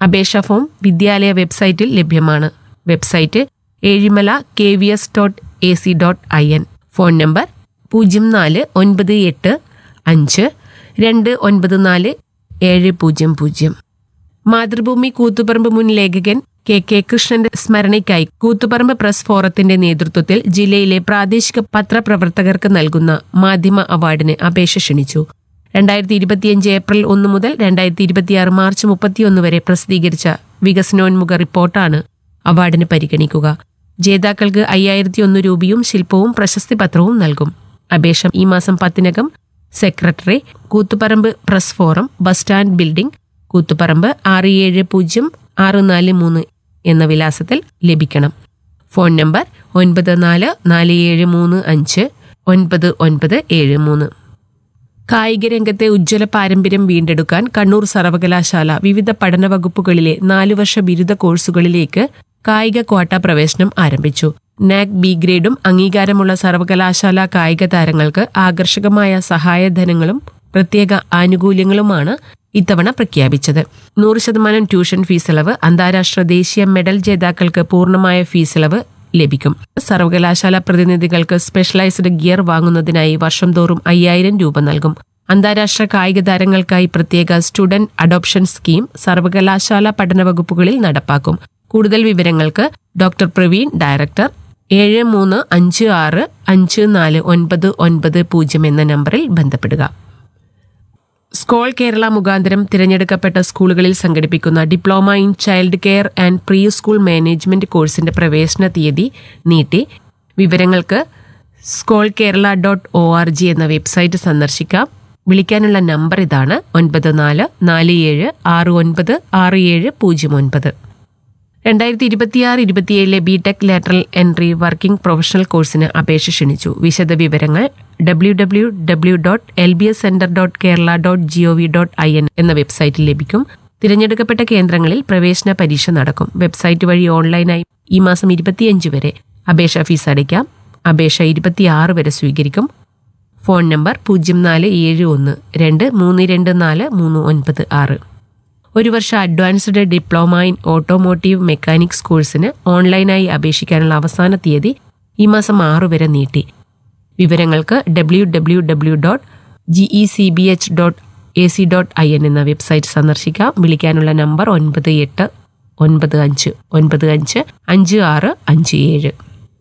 അപേക്ഷാ ഫോം വിദ്യാലയ വെബ്സൈറ്റിൽ ലഭ്യമാണ് website Ezhimala K V S dot A C dot I N phone number പൂജ്യം നാല് ഒൻപത് എട്ട് അഞ്ച് രണ്ട് ഒൻപത് നാല് ഏഴ് പൂജ്യം പൂജ്യം മാതൃഭൂമി കൂത്തുപറമ്പ് മുൻ ലേഖകൻ കെ കെ കൃഷ്ണന്റെ സ്മരണയ്ക്കായി കൂത്തുപറമ്പ് പ്രസ് ഫോറത്തിന്റെ നേതൃത്വത്തിൽ ജില്ലയിലെ പ്രാദേശിക പത്രപ്രവർത്തകർക്ക് നൽകുന്ന മാധ്യമ അവാർഡിന് അപേക്ഷ ക്ഷണിച്ചു രണ്ടായിരത്തി ഇരുപത്തിയഞ്ച് ഏപ്രിൽ ഒന്ന് മുതൽ രണ്ടായിരത്തി ഇരുപത്തിയാറ് മാർച്ച് മുപ്പത്തിയൊന്ന് വരെ പ്രസിദ്ധീകരിച്ച വികസനോന്മുഖ റിപ്പോർട്ടാണ് അവാർഡിന് പരിഗണിക്കുക ജേതാക്കൾക്ക് അയ്യായിരത്തി ഒന്ന് രൂപയും ശില്പവും പ്രശസ്തി പത്രവും നൽകും അപേക്ഷ ഈ മാസം പത്തിനകം secretary Koothuparamba press forum bus stand building Koothuparamba ആറ് ഏഴ് പൂജ്യം ആറ് നാല് മൂന്ന് എന്ന വിലാസത്തിൽ ലഭിക്കണം ഫോൺ നമ്പർ ഒൻപത് നാല് നാല് ഏഴ് മൂന്ന് അഞ്ച് ഒൻപത് ഒൻപത് ഏഴ് മൂന്ന് കായിക രംഗത്തെ ഉജ്ജ്വല പാരമ്പര്യം വീണ്ടെടുക്കാൻ കണ്ണൂർ സർവകലാശാല വിവിധ പഠന വകുപ്പുകളിലെ നാലു വർഷ ബിരുദ കോഴ്സുകളിലേക്ക് കായിക ക്വാട്ട പ്രവേശനം ആരംഭിച്ചു നാക് ബി ഗ്രേഡും അംഗീകാരമുള്ള സർവകലാശാല കായിക താരങ്ങൾക്ക് ആകർഷകമായ സഹായധനങ്ങളും പ്രത്യേക ആനുകൂല്യങ്ങളുമാണ് ഇത്തവണ പ്രഖ്യാപിച്ചത് നൂറ് ശതമാനം ട്യൂഷൻ ഫീസ് ഇളവ് അന്താരാഷ്ട്ര ദേശീയ മെഡൽ ജേതാക്കൾക്ക് പൂർണ്ണമായ ഫീസ് ഇളവ് ലഭിക്കും സർവകലാശാല പ്രതിനിധികൾക്ക് സ്പെഷ്യലൈസ്ഡ് ഗിയർ വാങ്ങുന്നതിനായി വർഷം തോറും അയ്യായിരം രൂപ നൽകും അന്താരാഷ്ട്ര കായിക താരങ്ങൾക്കായി പ്രത്യേക സ്റ്റുഡന്റ് അഡോപ്ഷൻ സ്കീം സർവകലാശാല പഠന വകുപ്പുകളിൽ നടപ്പാക്കും കൂടുതൽ വിവരങ്ങൾക്ക് ഡോക്ടർ പ്രവീൺ ഡയറക്ടർ ഏഴ് മൂന്ന് അഞ്ച് ആറ് അഞ്ച് നാല് ഒൻപത് ഒൻപത് പൂജ്യം എന്ന നമ്പറിൽ ബന്ധപ്പെടുക സ്കോൾ കേരള മുഖാന്തരം തിരഞ്ഞെടുക്കപ്പെട്ട സ്കൂളുകളിൽ സംഘടിപ്പിക്കുന്ന diploma in child care and pre school management കോഴ്സിന്റെ പ്രവേശന തീയതി നീട്ടി വിവരങ്ങൾക്ക് Scole Kerala dot O R G എന്ന വെബ്സൈറ്റ് സന്ദർശിക്കാം വിളിക്കാനുള്ള നമ്പർ ഇതാണ് ഒൻപത് നാല് നാല് ഏഴ് ആറ് ഒൻപത് ആറ് ഏഴ് പൂജ്യം ഒൻപത് രണ്ടായിരത്തി ഇരുപത്തിയാറ് ഇരുപത്തിയേഴിലെ B tech lateral entry working professional കോഴ്സിന് അപേക്ഷ ക്ഷണിച്ചു വിശദ വിവരങ്ങൾ W W W dot L B S centre dot Kerala dot G O V dot I N എന്ന വെബ്സൈറ്റിൽ ലഭിക്കും തിരഞ്ഞെടുക്കപ്പെട്ട കേന്ദ്രങ്ങളിൽ പ്രവേശന പരീക്ഷ നടക്കും വെബ്സൈറ്റ് വഴി ഓൺലൈനായി ഈ മാസം ഇരുപത്തിയഞ്ച് വരെ അപേക്ഷാ ഫീസ് അടയ്ക്കാം അപേക്ഷ ഇരുപത്തിയാറ് വരെ സ്വീകരിക്കും ഫോൺ നമ്പർ പൂജ്യം നാല് ഏഴ് ഒന്ന് രണ്ട് മൂന്ന് രണ്ട് നാല് മൂന്ന് ഒൻപത് ആറ് ഒരു വർഷ advanced diploma in automotive mechanics കോഴ്സിന് ഓൺലൈനായി അപേക്ഷിക്കാനുള്ള അവസാന തീയതി ഈ മാസം ആറു വരെ നീട്ടി വിവരങ്ങൾക്ക് W W W dot G E C B H dot A C dot I N എന്ന വെബ്സൈറ്റ് സന്ദർശിക്കാം വിളിക്കാനുള്ള നമ്പർ ഒൻപത് എട്ട് ഒൻപത് അഞ്ച് ഒൻപത് അഞ്ച് അഞ്ച് ആറ് അഞ്ച് ഏഴ്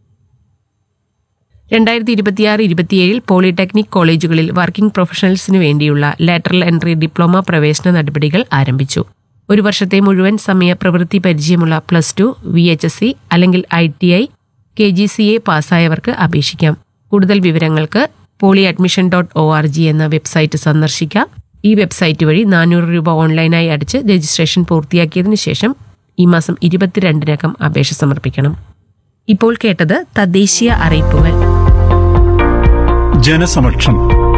രണ്ടായിരത്തി ഇരുപത്തിയാറ് ഇരുപത്തിയേഴിൽ പോളിടെക്നിക് കോളേജുകളിൽ വർക്കിംഗ് പ്രൊഫഷണൽസിന് വേണ്ടിയുള്ള ലാറ്ററൽ എൻട്രി ഡിപ്ലോമ പ്രവേശന നടപടികൾ ആരംഭിച്ചു ഒരു വർഷത്തെ മുഴുവൻ സമയ പ്രവൃത്തി പരിചയമുള്ള plus two V H S C അല്ലെങ്കിൽ I T I K G C A പാസ്സായവർക്ക് അപേക്ഷിക്കാം കൂടുതൽ വിവരങ്ങൾക്ക് poly admission dot O R G എന്ന വെബ്സൈറ്റ് സന്ദർശിക്കാം ഈ വെബ്സൈറ്റ് വഴി നാനൂറ് രൂപ ഓൺലൈനായി അടിച്ച് രജിസ്ട്രേഷൻ പൂർത്തിയാക്കിയതിനു ശേഷം ഈ മാസം ഇരുപത്തിരണ്ടിനകം അപേക്ഷ സമർപ്പിക്കണം ഇപ്പോൾ കേട്ടത് തദ്ദേശീയ അറിയിപ്പുകൾ ജനസമക്ഷം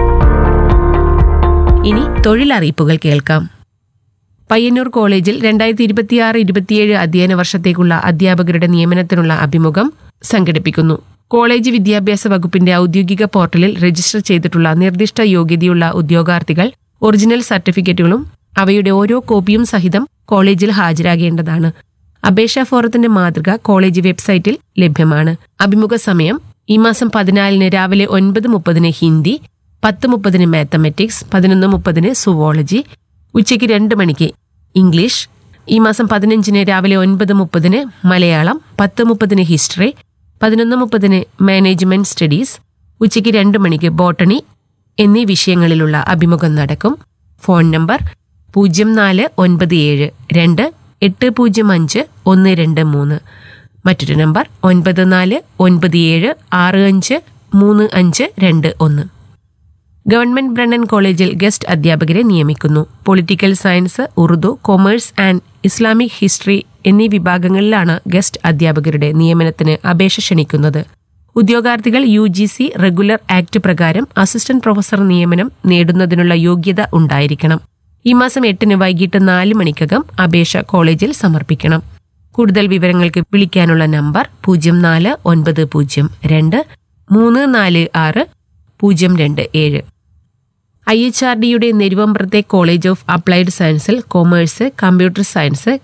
ഇനി തൊഴിലറിയിപ്പുകൾ കേൾക്കാം പയ്യന്നൂർ കോളേജിൽ രണ്ടായിരത്തി ഇരുപത്തിയാറ് ഇരുപത്തിയേഴ് അധ്യയന വർഷത്തേക്കുള്ള അധ്യാപകരുടെ നിയമനത്തിനുള്ള അഭിമുഖം സംഘടിപ്പിക്കുന്നു കോളേജ് വിദ്യാഭ്യാസ വകുപ്പിന്റെ ഔദ്യോഗിക പോർട്ടലിൽ രജിസ്റ്റർ ചെയ്തിട്ടുള്ള നിർദ്ദിഷ്ട യോഗ്യതയുള്ള ഉദ്യോഗാർത്ഥികൾ ഒറിജിനൽ സർട്ടിഫിക്കറ്റുകളും അവയുടെ ഓരോ കോപ്പിയും സഹിതം കോളേജിൽ ഹാജരാകേണ്ടതാണ് അപേക്ഷാ ഫോറത്തിന്റെ മാതൃക കോളേജ് വെബ്സൈറ്റിൽ ലഭ്യമാണ് അഭിമുഖ സമയം ഈ മാസം പതിനാലിന് രാവിലെ ഒൻപത് മുപ്പതിന് ഹിന്ദി പത്ത് മുപ്പതിന് മാത്തമെറ്റിക്സ് പതിനൊന്ന് മുപ്പതിന് സുവോളജി ഉച്ചയ്ക്ക് രണ്ട് മണിക്ക് ഇംഗ്ലീഷ് ഈ മാസം പതിനഞ്ചിന് രാവിലെ ഒൻപത് മുപ്പതിന് മലയാളം പത്ത് മുപ്പതിന് ഹിസ്റ്ററി പതിനൊന്ന് മുപ്പതിന് മാനേജ്മെന്റ് സ്റ്റഡീസ് ഉച്ചയ്ക്ക് രണ്ട് മണിക്ക് ബോട്ടണി എന്നീ വിഷയങ്ങളിലുള്ള അഭിമുഖം നടക്കും ഫോൺ നമ്പർ പൂജ്യം നാല് ഒൻപത് ഏഴ് രണ്ട് എട്ട് പൂജ്യം അഞ്ച് ഒന്ന് രണ്ട് മൂന്ന് മറ്റൊരു നമ്പർ ഒൻപത് നാല് ഒൻപത് ഏഴ് ആറ് അഞ്ച് മൂന്ന് അഞ്ച് രണ്ട് ഒന്ന് ഗവൺമെന്റ് ബ്രണ്ണൻ കോളേജിൽ ഗസ്റ്റ് അധ്യാപകരെ നിയമിക്കുന്നു political science Urdu commerce and Islamic history എന്നീ വിഭാഗങ്ങളിലാണ് ഗസ്റ്റ് അധ്യാപകരുടെ നിയമനത്തിന് അപേക്ഷ ക്ഷണിക്കുന്നത് ഉദ്യോഗാർത്ഥികൾ U G C regular act പ്രകാരം അസിസ്റ്റന്റ് പ്രൊഫസർ നിയമനം നേടുന്നതിനുള്ള യോഗ്യത ഉണ്ടായിരിക്കണം ഈ മാസം എട്ടിന് വൈകിട്ട് നാല് മണിക്കകം അപേക്ഷ കോളേജിൽ സമർപ്പിക്കണം കൂടുതൽ വിവരങ്ങൾക്ക് വിളിക്കാനുള്ള നമ്പർ പൂജ്യം നാല് ഒൻപത് പൂജ്യം രണ്ട് മൂന്ന് നാല് ആറ് പൂജ്യം രണ്ട് ഏഴ് ഐ എച്ച് ആർ ഡിയുടെ നെരുവമ്പ്രത്തെ കോളേജ് ഓഫ് അപ്ലൈഡ് സയൻസിൽ കൊമേഴ്സ് കമ്പ്യൂട്ടർ സയൻസ്